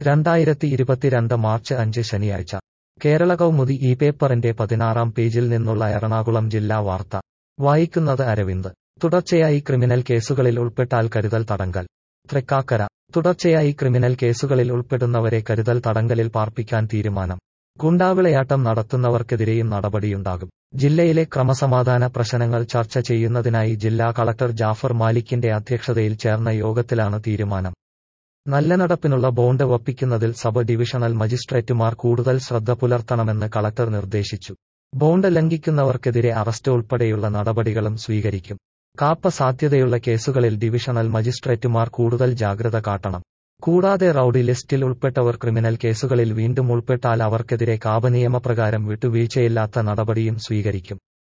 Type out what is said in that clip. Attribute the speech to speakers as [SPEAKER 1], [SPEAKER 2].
[SPEAKER 1] രണ്ടായിരത്തി ഇരുപത്തിരണ്ട് മാർച്ച് അഞ്ച് ശനിയാഴ്ച കേരള കൗമുദി ഈ പേപ്പറിന്റെ പതിനാറാം പേജിൽ നിന്നുള്ള എറണാകുളം ജില്ലാ വാർത്ത വായിക്കുന്നത് അരവിന്ദ് തുടർച്ചയായി ക്രിമിനൽ കേസുകളിൽ ഉൾപ്പെട്ടാൽ കരുതൽ തടങ്കൽ തൃക്കാക്കര തുടർച്ചയായി ക്രിമിനൽ കേസുകളിൽ ഉൾപ്പെടുന്നവരെ കരുതൽ തടങ്കലിൽ പാർപ്പിക്കാൻ തീരുമാനം ഗുണ്ടാവിളയാട്ടം നടത്തുന്നവർക്കെതിരെയും നടപടിയുണ്ടാകും ജില്ലയിലെ ക്രമസമാധാന പ്രശ്നങ്ങൾ ചർച്ച ചെയ്യുന്നതിനായി ജില്ലാ കളക്ടർ ജാഫർ മാലിക്കിന്റെ അധ്യക്ഷതയിൽ ചേർന്ന യോഗത്തിലാണ് തീരുമാനം നല്ല നടപ്പിനുള്ള ബോണ്ട് ഒപ്പിക്കുന്നതിൽ സബ് ഡിവിഷണൽ മജിസ്ട്രേറ്റുമാർ കൂടുതൽ ശ്രദ്ധ പുലർത്തണമെന്ന് കളക്ടർ നിർദ്ദേശിച്ചു ബോണ്ട് ലംഘിക്കുന്നവർക്കെതിരെ അറസ്റ്റ് ഉൾപ്പെടെയുള്ള നടപടികളും സ്വീകരിക്കും കാപ്പ സാധ്യതയുള്ള കേസുകളിൽ ഡിവിഷണൽ മജിസ്ട്രേറ്റുമാർ കൂടുതൽ ജാഗ്രത കാട്ടണം കൂടാതെ റൌഡി ലിസ്റ്റിൽ ഉൾപ്പെട്ടവർ ക്രിമിനൽ കേസുകളിൽ വീണ്ടും ഉൾപ്പെട്ടാൽ അവർക്കെതിരെ കാപ നിയമപ്രകാരം വിട്ടുവീഴ്ചയില്ലാത്ത നടപടിയും സ്വീകരിക്കും